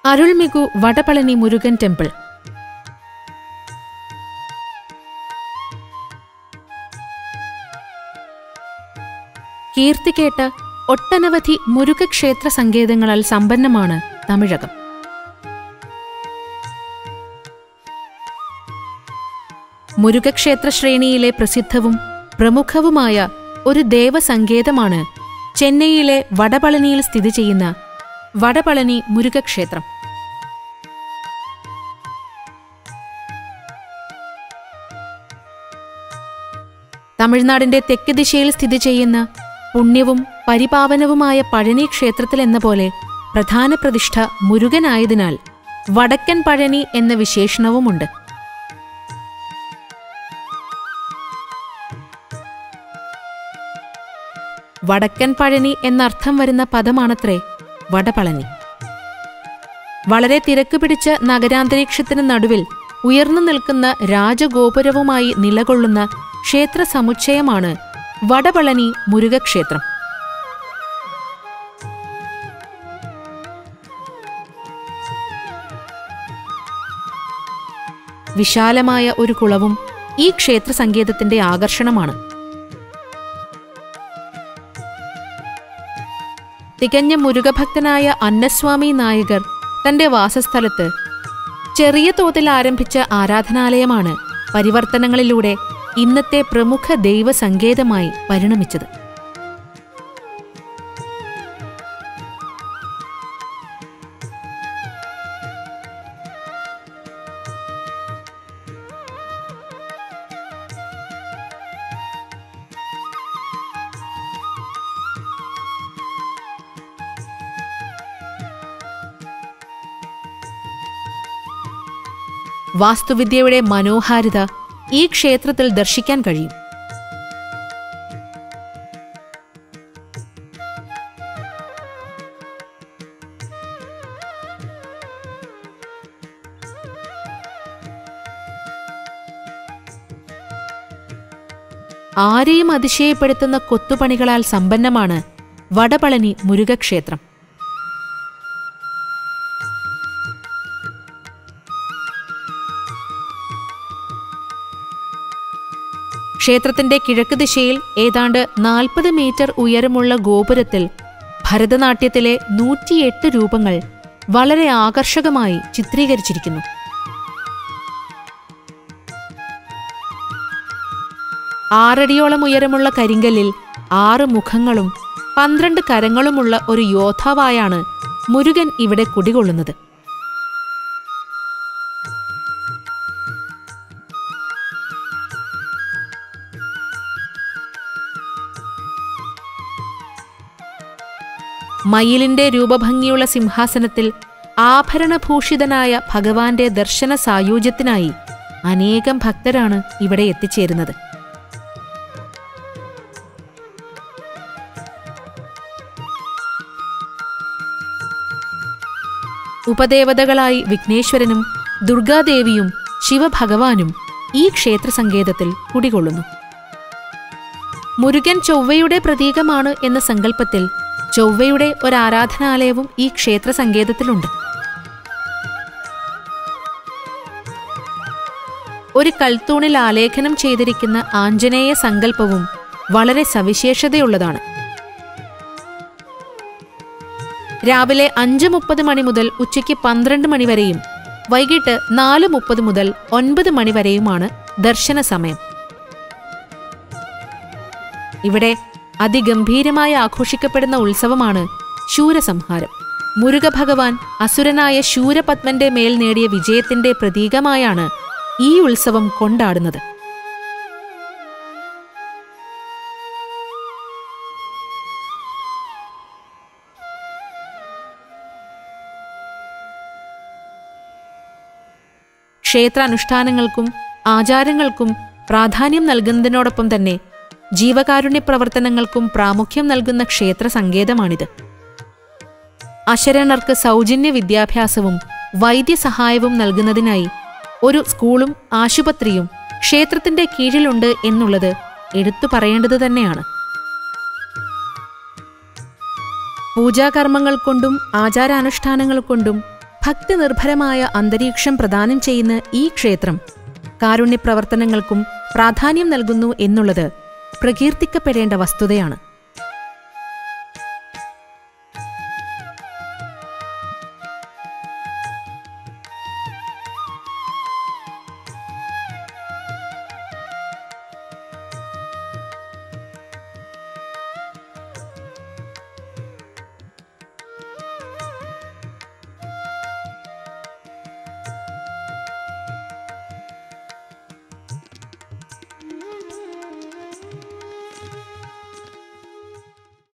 അരുൾമികു Vadapalani Murugan temple കീർത്തികേട്ട ഒട്ടനവധി മുരുകക്ഷേത്ര സങ്കേതങ്ങളാൽ സമ്പന്നമാണ് തമിഴകം മുരുകക്ഷേത്ര ശ്രേണിയിലെ പ്രസിദ്ധവും പ്രമുഖവുമായ ഒരു ദേവസങ്കേതമാണ് ചെന്നൈയിലെ വടപളനിയിൽ സ്ഥിതി ചെയ്യുന്ന വടപളനി മുരുകക്ഷേത്രം തമിഴ്നാടിന്റെ തെക്ക് ദിശയിൽ സ്ഥിതി ചെയ്യുന്ന പുണ്യവും പരിപാവനവുമായ പഴനി ക്ഷേത്രത്തിലെന്ന പോലെ പ്രധാന പ്രതിഷ്ഠ മുരുകനായതിനാൽ വടക്കൻ പഴനി എന്ന വിശേഷണവുമുണ്ട് വടക്കൻ പഴനി എന്നർത്ഥം വരുന്ന പദമാണത്രേ വടപളനി വളരെ തിരക്ക് പിടിച്ച നഗരാന്തരീക്ഷത്തിന് നടുവിൽ ഉയർന്നു നിൽക്കുന്ന രാജഗോപുരവുമായി നിലകൊള്ളുന്ന ക്ഷേത്ര സമുച്ചയമാണ് വടപളനി മുരുകക്ഷേത്രം വിശാലമായ ഒരു കുളവും ഈ ക്ഷേത്ര സങ്കേതത്തിന്റെ ആകർഷണമാണ് തികഞ്ഞ മുരുകഭക്തനായ അന്നസ്വാമി നായകർ തന്റെ വാസസ്ഥലത്ത് ചെറിയ തോതിൽ ആരംഭിച്ച ആരാധനാലയമാണ് പരിവർത്തനങ്ങളിലൂടെ ഇന്നത്തെ പ്രമുഖ ദൈവസങ്കേതമായി പരിണമിച്ചത് വാസ്തുവിദ്യയുടെ മനോഹാരിത ഈ ക്ഷേത്രത്തിൽ ദർശിക്കാൻ കഴിയും ആരെയും അതിശയപ്പെടുത്തുന്ന കൊത്തുപണികളാൽ സമ്പന്നമാണ് വടപളനി മുരുകക്ഷേത്രം ക്ഷേത്രത്തിന്റെ കിഴക്ക് ദിശയിൽ ഏതാണ്ട് നാൽപ്പത് മീറ്റർ ഉയരമുള്ള ഗോപുരത്തിൽ ഭരതനാട്യത്തിലെ നൂറ്റിയെട്ട് രൂപങ്ങൾ വളരെ ആകർഷകമായി ചിത്രീകരിച്ചിരിക്കുന്നു ആറടിയോളം ഉയരമുള്ള കരിങ്കല്ലിൽ ആറ് മുഖങ്ങളും പന്ത്രണ്ട് കരങ്ങളുമുള്ള ഒരു യോദ്ധാവായാണ് മുരുകൻ ഇവിടെ കുടികൊള്ളുന്നത് മയിലിന്റെ രൂപഭംഗിയുള്ള സിംഹാസനത്തിൽ ആഭരണഭൂഷിതനായ ഭഗവാന്റെ ദർശന സായുജ്യത്തിനായി അനേകം ഭക്തരാണ് ഇവിടെ എത്തിച്ചേരുന്നത് ഉപദേവതകളായി വിഘ്നേശ്വരനും ദുർഗാദേവിയും ശിവഭഗവാനും ഈ ക്ഷേത്ര സങ്കേതത്തിൽ കുടികൊള്ളുന്നു മുരുകൻ ചൊവ്വയുടെ പ്രതീകമാണ് എന്ന സങ്കല്പത്തിൽ ചൊവ്വയുടെ ഒരു ആരാധനാലയവും ഈ ക്ഷേത്ര സങ്കേതത്തിലുണ്ട് ഒരു കൽത്തൂണിൽ ആലേഖനം ചെയ്തിരിക്കുന്ന ആഞ്ജനേയ സങ്കല്പവും വളരെ സവിശേഷതയുള്ളതാണ് രാവിലെ അഞ്ച് മുപ്പത് മണി മുതൽ ഉച്ചയ്ക്ക് പന്ത്രണ്ട് മണി വരെയും വൈകിട്ട് നാല് മുപ്പത് മുതൽ ഒൻപത് മണി വരെയുമാണ് ദർശന സമയം ഇവിടെ അതിഗംഭീരമായി ആഘോഷിക്കപ്പെടുന്ന ഉത്സവമാണ് ശൂരസംഹാരം മുരുകഭഗവാൻ അസുരനായ ശൂരപത്മന്റെ മേൽ നേടിയ വിജയത്തിന്റെ പ്രതീകമായാണ് ഈ ഉത്സവം കൊണ്ടാടുന്നത് ക്ഷേത്രാനുഷ്ഠാനങ്ങൾക്കും ആചാരങ്ങൾക്കും പ്രാധാന്യം നൽകുന്നതിനോടൊപ്പം തന്നെ ജീവകാരുണ്യ പ്രവർത്തനങ്ങൾക്കും പ്രാമുഖ്യം നൽകുന്ന ക്ഷേത്ര സങ്കേതമാണിത് അശരണർക്ക് സൗജന്യ വിദ്യാഭ്യാസവും വൈദ്യസഹായവും നൽകുന്നതിനായി ഒരു സ്കൂളും ആശുപത്രിയും ക്ഷേത്രത്തിന്റെ കീഴിലുണ്ട് എന്നുള്ളത് എടുത്തു പറയേണ്ടത് തന്നെയാണ് പൂജാകർമ്മങ്ങൾ കൊണ്ടും ആചാരാനുഷ്ഠാനങ്ങൾ കൊണ്ടും ഭക്തിനിർഭരമായ അന്തരീക്ഷം പ്രദാനം ചെയ്യുന്ന ഈ ക്ഷേത്രം കാരുണ്യപ്രവർത്തനങ്ങൾക്കും പ്രാധാന്യം നൽകുന്നു എന്നുള്ളത് പ്രകീർത്തിക്കപ്പെടേണ്ട വസ്തുതയാണ്